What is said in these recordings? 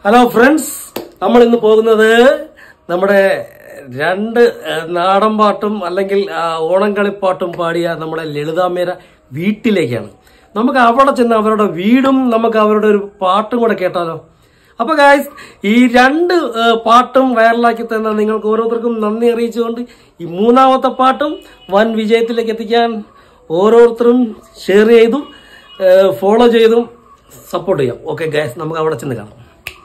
hello friends നമ്മൾ ഇന്ന് പോകുന്നത് നമ്മുടെ രണ്ട് ഏഹ്, നാടൻ പാട്ടും അല്ലെങ്കിൽ ആ, ഓണം കളിപ്പാട്ടും പാടിയ നമ്മുടെ ലളിതാമ്മയുടെ വീട്ടിലേക്കാണ് നമുക്ക് അവിടെ ചെന്ന് അവരുടെ വീടും നമുക്ക് അവരുടെ ഒരു പാട്ടും കൂടെ കേട്ടാലോ അപ്പൊ ഗായ്സ് ഈ രണ്ട് ഏഹ്, പാട്ടും വൈറലാക്കി തന്ന നിങ്ങൾക്ക് ഓരോരുത്തർക്കും നന്ദി അറിയിച്ചുകൊണ്ട് ഈ മൂന്നാമത്തെ പാട്ടും വൻ വിജയത്തിലേക്ക് എത്തിക്കാൻ ഓരോരുത്തരും ഷെയർ ചെയ്തും ഫോളോ ചെയ്തും സപ്പോർട്ട് ചെയ്യാം ഓക്കെ ഗായ്സ് നമുക്ക് അവിടെ ചെന്ന് കാണാം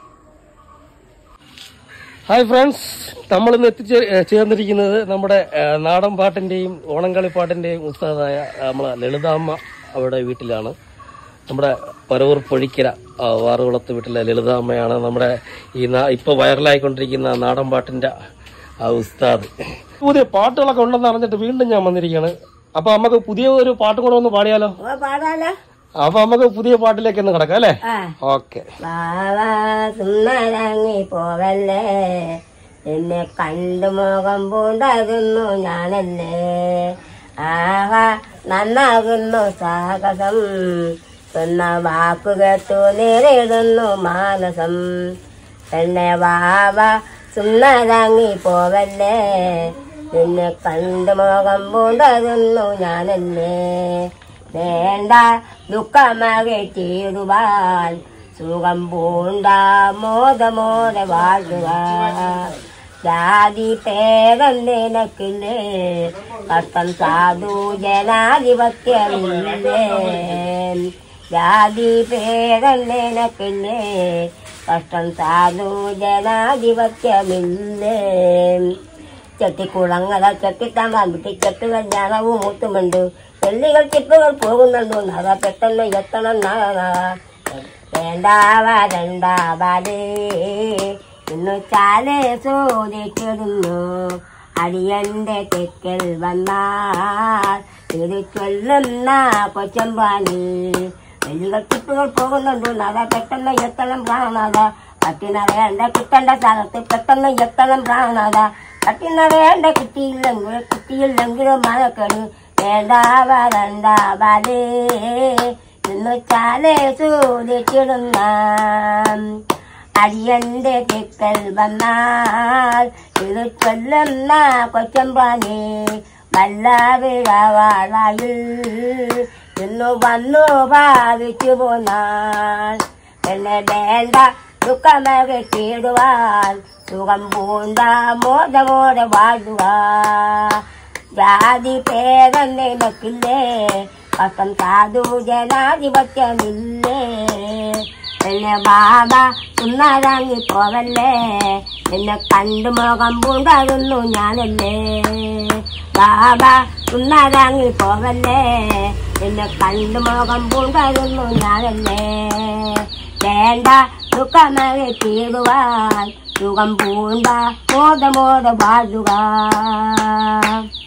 ഹായ് ഫ്രണ്ട്സ് നമ്മൾ ഇന്ന് എത്തിച്ചേ ചേർന്നിരിക്കുന്നത് നമ്മുടെ ആ, നാടൻ പാട്ടിന്റെയും ഓണംകളി പാട്ടിന്റെയും ഉസ്താദായ നമ്മളെ ലളിതാമ്മ അവിടെ വീട്ടിലാണ് നമ്മുടെ പരവൂർ പൊഴിക്കര ആ, വാറുകുളത്ത് വീട്ടിലെ ലളിതാമ്മയാണ് നമ്മുടെ ഈ നാ- ഇപ്പൊ വൈറലായിക്കൊണ്ടിരിക്കുന്ന നാടൻ പാട്ടിന്റെ ആ ഉസ്താദ് പുതിയ പാട്ടുകളൊക്കെ ഉണ്ടെന്ന് അറിഞ്ഞിട്ട് വീണ്ടും ഞാൻ വന്നിരിക്കുകയാണ് അപ്പൊ നമുക്ക് പുതിയ ഒരു പാട്ടും കൂടെ ഒന്ന് പാടിയാലോ ഓ പാടാലോ അപ്പൊ നമുക്ക് പുതിയ പാട്ടിലേക്ക് ഒന്ന് കിടക്കാം അല്ലേ ആ ഓക്കെ വാവാ സുന്ദരങ്ങി പോവല്ലേ എന്നെ കണ്ടു മുഖം പൂണ്ടാകുന്നു ഞാനല്ലേ ആഹാ നന്നാകുന്നു സാഹസം சொன்ன വാക്കു കേട്ടു നേരിടുന്നു മാനസം എന്നെ വാവ സുന്ദരങ്ങി പോവല്ലേ നിന്നെ കണ്ടു മുഖം പൂണ്ടാകുന്നു ഞാനല്ലേ വേണ്ട ദുഃഖമകറ്റിടുവാൻ സുഖം പൂണ്ട മോദമോടെ വാഴുക ജാതി പേരം നിനക്കില്ലേ കട്ടം സാധു ജനാധിപത്യമില്ലേ ജാതി പേരം നിനക്കില്ലേ കഷ്ടം സാധു ജനാധിപത്യമില്ലേ ചെട്ടിക്കുളങ്ങര ചെട്ടിത്താമ്പാൻ വിട്ടി ചെട്ട് കല്യാണവും മൂത്തുമുണ്ട് വെള്ളികൾ ചിപ്പുകൾ പോകുന്നുണ്ട് നഗ പെട്ടെന്ന് എത്തണം നഗ വേണ്ടാവരണ്ടാവാലേ ഇന്നു ചാലേ ചോദിച്ചിടുന്നു അടിയന്റെ തെക്കൽ വന്നാൽ തിരിച്ചൊല്ലുന്ന കൊച്ചമ്പാനി വെള്ളികൾ ചിപ്പുകൾ പോകുന്നുണ്ട് നഗ പെട്ടെന്ന് എത്തണം പ്രാണത പട്ടിണ വേണ്ട കിട്ടേണ്ട സ്ഥലത്ത് പെട്ടെന്ന് എത്തണം പ്രാണത പട്ടിണ വേണ്ട കിട്ടിയില്ലെങ്കിൽ കിട്ടിയില്ലെങ്കിലും മഴക്കണ് വേണ്ട വരണ്ട വലേ ഇന്ന് ചാലേ ചോദിച്ചിടുന്ന അടിയന്റെ തെക്കൽ വന്നാൽ ഇത് ചൊല്ലുന്ന കൊച്ചമ്പാനി വല്ല വിടവാളായിൽ ഇന്നു വന്നു ഭാവിച്ചു പോന്നാൽ എന്നെ വേണ്ട ദുഃഖമകറ്റിടുവാൻ സുഖം പൂണ്ട മോദമോടെ വാഴുക ജാതി പേരം നിനക്കില്ലേ പക്കം സാധു ജനാധിപത്യമില്ലേ എന്നെ ബാബ സുന്ദരാങ്ങി പോവല്ലേ എന്നെ കണ്ടു മുഖം പൂണ്ടാകുന്നു ഞാനല്ലേ ബാബ സുന്ദരാങ്ങി പോവല്ലേ എന്നെ കണ്ടു മുഖം പൂണ്ടാകുന്നു ഞാനല്ലേ വേണ്ട ദുഃഖമകെ തീരുവാൻ സുഖം പൂണ്ട മോദമോടെ വാഴുക